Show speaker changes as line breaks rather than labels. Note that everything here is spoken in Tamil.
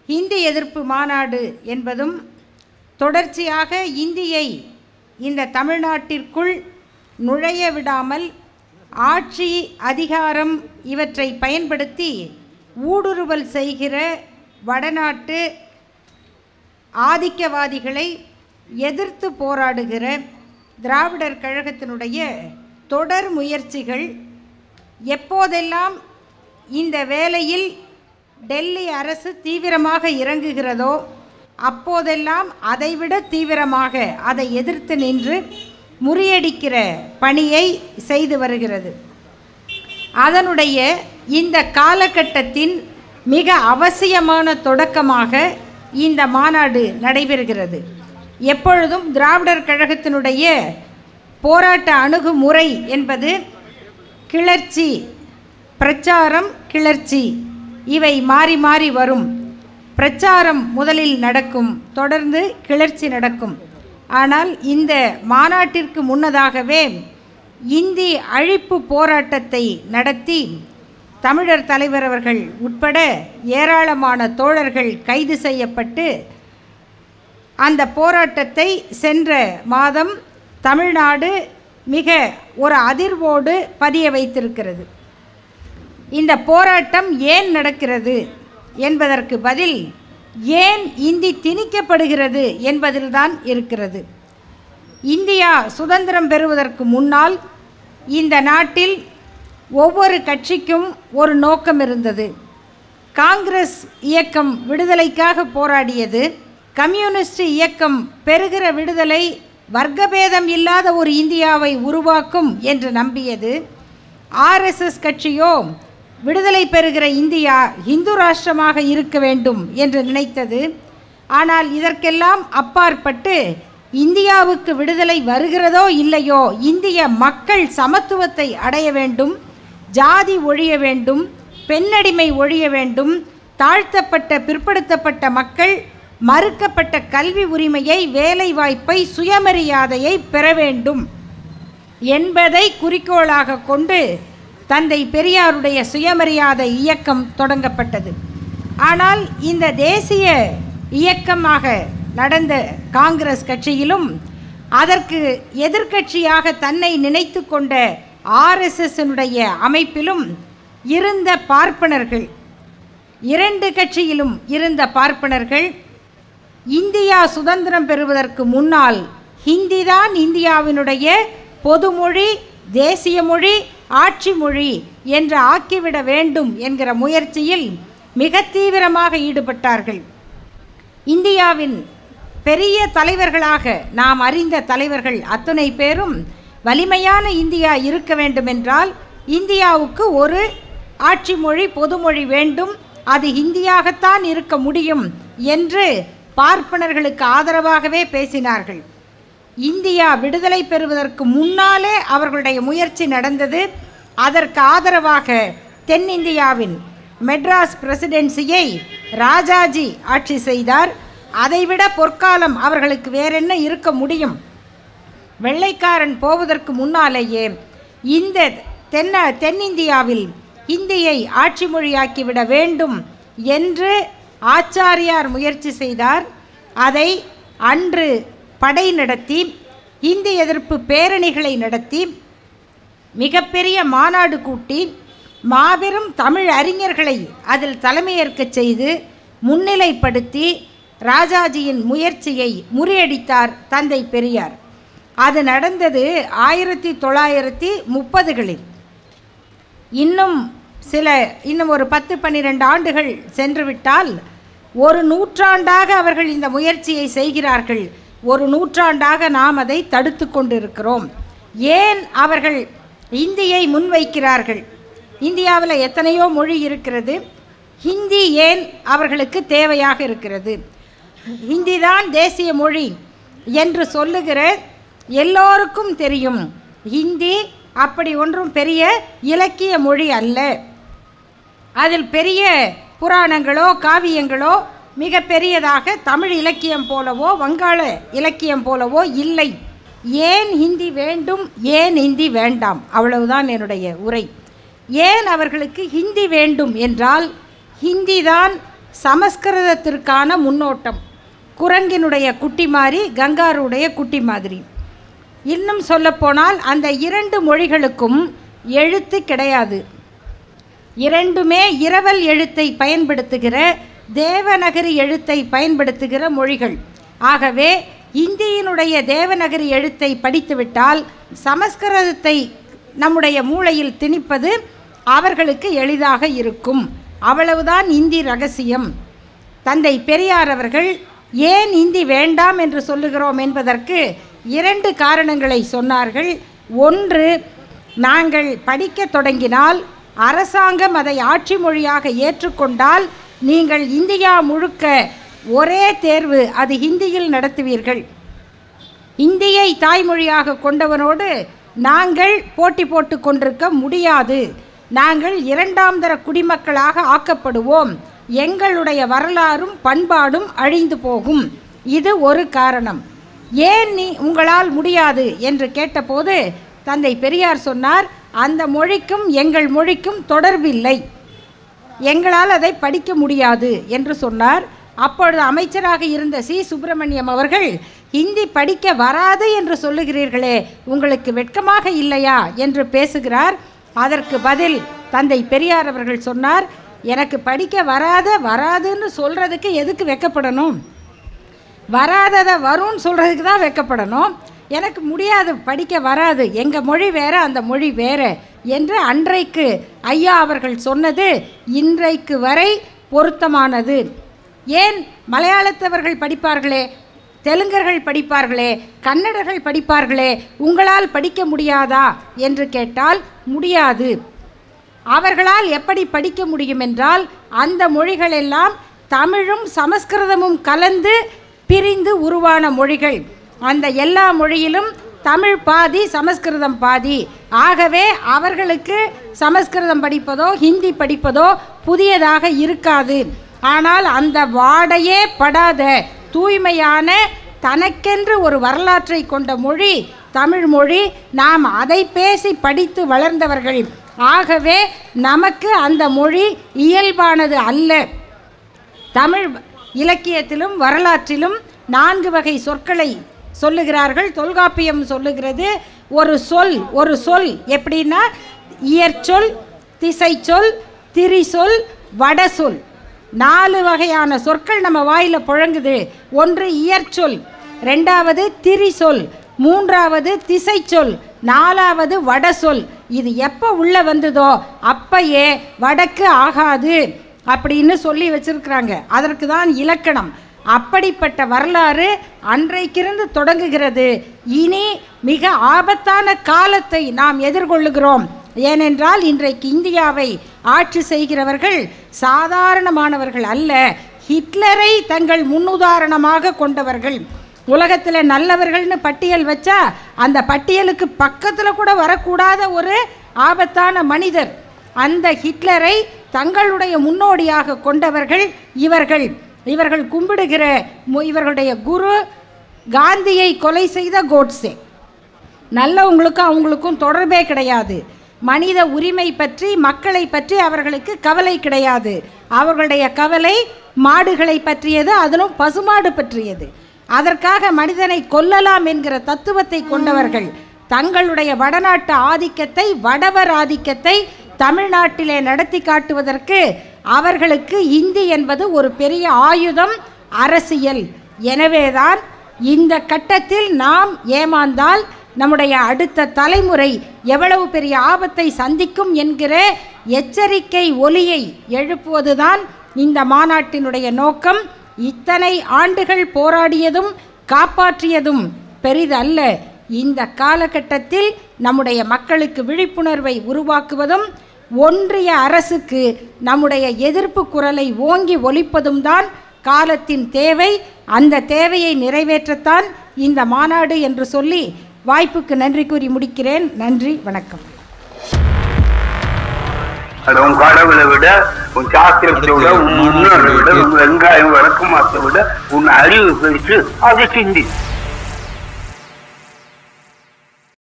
ஹிந்தி எதிர்ப்பு மாநாடு என்பதும் தொடர்ச்சியாக இந்தியை இந்த தமிழ்நாட்டிற்குள் நுழைய விடாமல் ஆட்சி அதிகாரம் இவற்றை பயன்படுத்தி ஊடுருவல் செய்கிற வடநாட்டு ஆதிக்கவாதிகளை எதிர்த்து போராடுகிற திராவிடர் கழகத்தினுடைய தொடர் முயற்சிகள் எப்போதெல்லாம் இந்த வேலையில் டெல்லி அரசு தீவிரமாக இறங்குகிறதோ அப்போதெல்லாம் அதைவிட தீவிரமாக அதை எதிர்த்து நின்று முறியடிக்கிற பணியை செய்து வருகிறது அதனுடைய இந்த காலகட்டத்தின் மிக அவசியமான தொடக்கமாக இந்த மாநாடு நடைபெறுகிறது எப்பொழுதும் திராவிடர் கழகத்தினுடைய போராட்ட அணுகுமுறை என்பது கிளர்ச்சி பிரச்சாரம் கிளர்ச்சி இவை மாறி மாறி வரும் பிரச்சாரம் முதலில் நடக்கும் தொடர்ந்து கிளர்ச்சி நடக்கும் ஆனால் இந்த மாநாட்டிற்கு முன்னதாகவே இந்தி அழிப்பு போராட்டத்தை நடத்தி தமிழர் தலைவர் அவர்கள் உட்பட ஏராளமான தோழர்கள் கைது செய்யப்பட்டு அந்த போராட்டத்தை சென்ற மாதம் தமிழ்நாடு மிக ஒரு அதிர்வோடு பதிய வைத்திருக்கிறது இந்த போராட்டம் ஏன் நடக்கிறது என்பதற்கு பதில் ஏன் இந்தி திணிக்கப்படுகிறது என்பதில்தான் இருக்கிறது இந்தியா சுதந்திரம் பெறுவதற்கு முன்னால் இந்த நாட்டில் ஒவ்வொரு கட்சிக்கும் ஒரு நோக்கம் இருந்தது காங்கிரஸ் இயக்கம் விடுதலைக்காக போராடியது கம்யூனிஸ்ட் இயக்கம் பெறுகிற விடுதலை வர்க்கபேதம் இல்லாத ஒரு இந்தியாவை உருவாக்கும் என்று நம்பியது ஆர்எஸ்எஸ் கட்சியோ விடுதலை பெறுகிற இந்தியா இந்து ராஷ்டிரமாக இருக்க வேண்டும் என்று நினைத்தது ஆனால் இதற்கெல்லாம் அப்பாற்பட்டு இந்தியாவுக்கு விடுதலை வருகிறதோ இல்லையோ இந்திய மக்கள் சமத்துவத்தை அடைய வேண்டும் ஜாதி ஒழிய வேண்டும் பெண்ணடிமை ஒழிய வேண்டும் தாழ்த்தப்பட்ட பிற்படுத்தப்பட்ட மக்கள் மறுக்கப்பட்ட கல்வி உரிமையை வேலைவாய்ப்பை சுயமரியாதையை பெற வேண்டும் என்பதை குறிக்கோளாக கொண்டு தந்தை பெரியாருடைய சுயமரியாதை இயக்கம் தொடங்கப்பட்டது ஆனால் இந்த தேசிய இயக்கமாக நடந்த காங்கிரஸ் கட்சியிலும் அதற்கு எதிர்க்கட்சியாக தன்னை நினைத்து கொண்ட ஆர்எஸ்எஸ்னுடைய அமைப்பிலும் இருந்த பார்ப்பனர்கள் இரண்டு கட்சியிலும் இருந்த பார்ப்பனர்கள் இந்தியா சுதந்திரம் பெறுவதற்கு முன்னால் ஹிந்தி தான் இந்தியாவினுடைய பொதுமொழி தேசிய மொழி ஆட்சி மொழி என்று ஆக்கிவிட வேண்டும் என்கிற முயற்சியில் மிக தீவிரமாக ஈடுபட்டார்கள் இந்தியாவின் பெரிய தலைவர்களாக நாம் அறிந்த தலைவர்கள் அத்துணை பேரும் வலிமையான இந்தியா இருக்க வேண்டுமென்றால் இந்தியாவுக்கு ஒரு ஆட்சி மொழி பொதுமொழி வேண்டும் அது இந்தியாகத்தான் இருக்க முடியும் என்று பார்ப்பனர்களுக்கு ஆதரவாகவே பேசினார்கள் இந்தியா விடுதலை பெறுவதற்கு முன்னாலே அவர்களுடைய முயற்சி நடந்தது அதற்கு ஆதரவாக தென்னிந்தியாவின் மெட்ராஸ் பிரசிடென்சியை ராஜாஜி ஆட்சி செய்தார் அதைவிட பொற்காலம் அவர்களுக்கு வேறென்ன இருக்க முடியும் வெள்ளைக்காரன் போவதற்கு முன்னாலேயே இந்த தென்ன தென்னிந்தியாவில் ஹிந்தியை ஆட்சி மொழியாக்கிவிட வேண்டும் என்று ஆச்சாரியார் முயற்சி செய்தார் அதை அன்று படை நடத்தி இந்தி எதிர்ப்பு பேரணிகளை நடத்தி மிகப்பெரிய மாநாடு கூட்டி மாபெரும் தமிழ் அறிஞர்களை அதில் தலைமையேற்கச் செய்து முன்னிலைப்படுத்தி ராஜாஜியின் முயற்சியை முறியடித்தார் தந்தை பெரியார் அது நடந்தது ஆயிரத்தி தொள்ளாயிரத்தி முப்பதுகளில் இன்னும் சில இன்னும் ஒரு பத்து பன்னிரெண்டு ஆண்டுகள் சென்றுவிட்டால் ஒரு நூற்றாண்டாக அவர்கள் இந்த முயற்சியை செய்கிறார்கள் ஒரு நூற்றாண்டாக நாம் அதை தடுத்து கொண்டிருக்கிறோம் ஏன் அவர்கள் இந்தியை முன்வைக்கிறார்கள் இந்தியாவில் எத்தனையோ மொழி இருக்கிறது ஹிந்தி ஏன் அவர்களுக்கு தேவையாக இருக்கிறது ஹிந்தி தான் தேசிய மொழி என்று சொல்லுகிற எல்லோருக்கும் தெரியும் ஹிந்தி அப்படி ஒன்றும் பெரிய இலக்கிய மொழி அல்ல அதில் பெரிய புராணங்களோ காவியங்களோ மிக பெரியதாக தமிழ் இலக்கியம் போலவோ வங்காள இலக்கியம் போலவோ இல்லை ஏன் ஹிந்தி வேண்டும் ஏன் ஹிந்தி வேண்டாம் அவ்வளவுதான் என்னுடைய உரை ஏன் அவர்களுக்கு ஹிந்தி வேண்டும் என்றால் ஹிந்தி தான் சமஸ்கிருதத்திற்கான முன்னோட்டம் குரங்கினுடைய குட்டி மாதிரி கங்காருடைய குட்டி மாதிரி இன்னும் சொல்லப்போனால் அந்த இரண்டு மொழிகளுக்கும் எழுத்து கிடையாது இரண்டுமே இரவல் எழுத்தை பயன்படுத்துகிற தேவநகரி எழுத்தை பயன்படுத்துகிற மொழிகள் ஆகவே இந்தியினுடைய தேவநகரி எழுத்தை படித்துவிட்டால் சமஸ்கிருதத்தை நம்முடைய மூளையில் திணிப்பது அவர்களுக்கு எளிதாக இருக்கும் அவ்வளவுதான் இந்தி ரகசியம் தந்தை பெரியார் அவர்கள் ஏன் இந்தி வேண்டாம் என்று சொல்லுகிறோம் என்பதற்கு இரண்டு காரணங்களை சொன்னார்கள் ஒன்று நாங்கள் படிக்கத் தொடங்கினால் அரசாங்கம் அதை ஆட்சி மொழியாக ஏற்றுக்கொண்டால் நீங்கள் இந்தியா முழுக்க ஒரே தேர்வு அது ஹிந்தியில் நடத்துவீர்கள் இந்தியை தாய்மொழியாக கொண்டவனோடு நாங்கள் போட்டி போட்டு கொண்டிருக்க முடியாது நாங்கள் இரண்டாம் தர குடிமக்களாக ஆக்கப்படுவோம் எங்களுடைய வரலாறும் பண்பாடும் அழிந்து போகும் இது ஒரு காரணம் ஏன் நீ உங்களால் முடியாது என்று கேட்டபோது தந்தை பெரியார் சொன்னார் அந்த மொழிக்கும் எங்கள் மொழிக்கும் தொடர்பில்லை எங்களால் அதை படிக்க முடியாது என்று சொன்னார் அப்பொழுது அமைச்சராக இருந்த சி சுப்பிரமணியம் அவர்கள் ஹிந்தி படிக்க வராது என்று சொல்லுகிறீர்களே உங்களுக்கு வெட்கமாக இல்லையா என்று பேசுகிறார் அதற்கு பதில் தந்தை பெரியார் அவர்கள் சொன்னார் எனக்கு படிக்க வராத வராதுன்னு சொல்கிறதுக்கு எதுக்கு வெக்கப்படணும் வராததை வரும்னு சொல்கிறதுக்கு தான் வெக்கப்படணும் எனக்கு முடியாது படிக்க வராது எங்கள் மொழி வேறு அந்த மொழி வேறு என்று அன்றைக்கு ஐயா அவர்கள் சொன்னது இன்றைக்கு வரை பொருத்தமானது ஏன் மலையாளத்தவர்கள் படிப்பார்களே தெலுங்கர்கள் படிப்பார்களே கன்னடர்கள் படிப்பார்களே உங்களால் படிக்க முடியாதா என்று கேட்டால் முடியாது அவர்களால் எப்படி படிக்க முடியும் என்றால் அந்த மொழிகள் எல்லாம் தமிழும் சமஸ்கிருதமும் கலந்து பிரிந்து உருவான மொழிகள் அந்த எல்லா மொழியிலும் தமிழ் பாதி சமஸ்கிருதம் பாதி ஆகவே அவர்களுக்கு சமஸ்கிருதம் படிப்பதோ ஹிந்தி படிப்பதோ புதியதாக இருக்காது ஆனால் அந்த வாடையே படாத தூய்மையான தனக்கென்று ஒரு வரலாற்றை கொண்ட மொழி தமிழ் மொழி நாம் அதை பேசி படித்து வளர்ந்தவர்கள் ஆகவே நமக்கு அந்த மொழி இயல்பானது அல்ல தமிழ் இலக்கியத்திலும் வரலாற்றிலும் நான்கு வகை சொற்களை சொல்லுகிறார்கள் தொல்காப்பியம் சொல்லுகிறது ஒரு சொல் ஒரு சொல் எப்படின்னா இயற்சொல் திசைச்சொல் திரிசொல் வடசொல் நாலு வகையான சொற்கள் நம்ம வாயில் புழங்குது ஒன்று இயற்சொல் ரெண்டாவது திரிசொல் மூன்றாவது திசைச்சொல் நாலாவது வடசொல் இது எப்போ உள்ளே வந்ததோ அப்பயே வடக்கு ஆகாது அப்படின்னு சொல்லி வச்சிருக்கிறாங்க அதற்கு தான் இலக்கணம் அப்படிப்பட்ட வரலாறு அன்றைக்கிருந்து தொடங்குகிறது இனி மிக ஆபத்தான காலத்தை நாம் எதிர்கொள்ளுகிறோம் ஏனென்றால் இன்றைக்கு இந்தியாவை ஆட்சி செய்கிறவர்கள் சாதாரணமானவர்கள் அல்ல ஹிட்லரை தங்கள் முன்னுதாரணமாக கொண்டவர்கள் உலகத்தில் நல்லவர்கள்னு பட்டியல் வச்சா அந்த பட்டியலுக்கு பக்கத்தில் கூட வரக்கூடாத ஒரு ஆபத்தான மனிதர் அந்த ஹிட்லரை தங்களுடைய முன்னோடியாக கொண்டவர்கள் இவர்கள் இவர்கள் கும்பிடுகிற மு- இவர்களுடைய குரு காந்தியை கொலை செய்த கோட்ஸே நல்லவங்களுக்கும் அவங்களுக்கும் தொடர்பே கிடையாது மனித உரிமை பற்றி மக்களை பற்றி அவர்களுக்கு கவலை கிடையாது அவர்களுடைய கவலை மாடுகளை பற்றியது அதிலும் பசுமாடு பற்றியது அதற்காக மனிதனை கொல்லலாம் என்கிற தத்துவத்தை கொண்டவர்கள் தங்களுடைய வடநாட்டு ஆதிக்கத்தை வடவர் ஆதிக்கத்தை தமிழ்நாட்டிலே நடத்தி காட்டுவதற்கு அவர்களுக்கு இந்தி என்பது ஒரு பெரிய ஆயுதம் அரசியல் எனவேதான் இந்த கட்டத்தில் நாம் ஏமாந்தால் நம்முடைய அடுத்த தலைமுறை எவ்வளவு பெரிய ஆபத்தை சந்திக்கும் என்கிற எச்சரிக்கை ஒலியை எழுப்புவதுதான் இந்த மாநாட்டினுடைய நோக்கம் இத்தனை ஆண்டுகள் போராடியதும் காப்பாற்றியதும் பெரிதல்ல இந்த காலகட்டத்தில் நம்முடைய மக்களுக்கு விழிப்புணர்வை உருவாக்குவதும் ஒன்றிய அரசுக்கு நம்முடைய எதிர்ப்பு குரலை ஓங்கி ஒலிப்பதும் தான் காலத்தின் தேவை அந்த தேவையை நிறைவேற்றத்தான் இந்த மாநாடு என்று சொல்லி வாய்ப்புக்கு நன்றி கூறி முடிக்கிறேன் நன்றி வணக்கம்
அது உன் கடவுளை விட உன் சாஸ்திரத்தை விட உன் முன்னோரை விட உன் வெங்காயம் விளக்கமாத்தை விட உன் அறிவு பெருசு அதை சிந்தி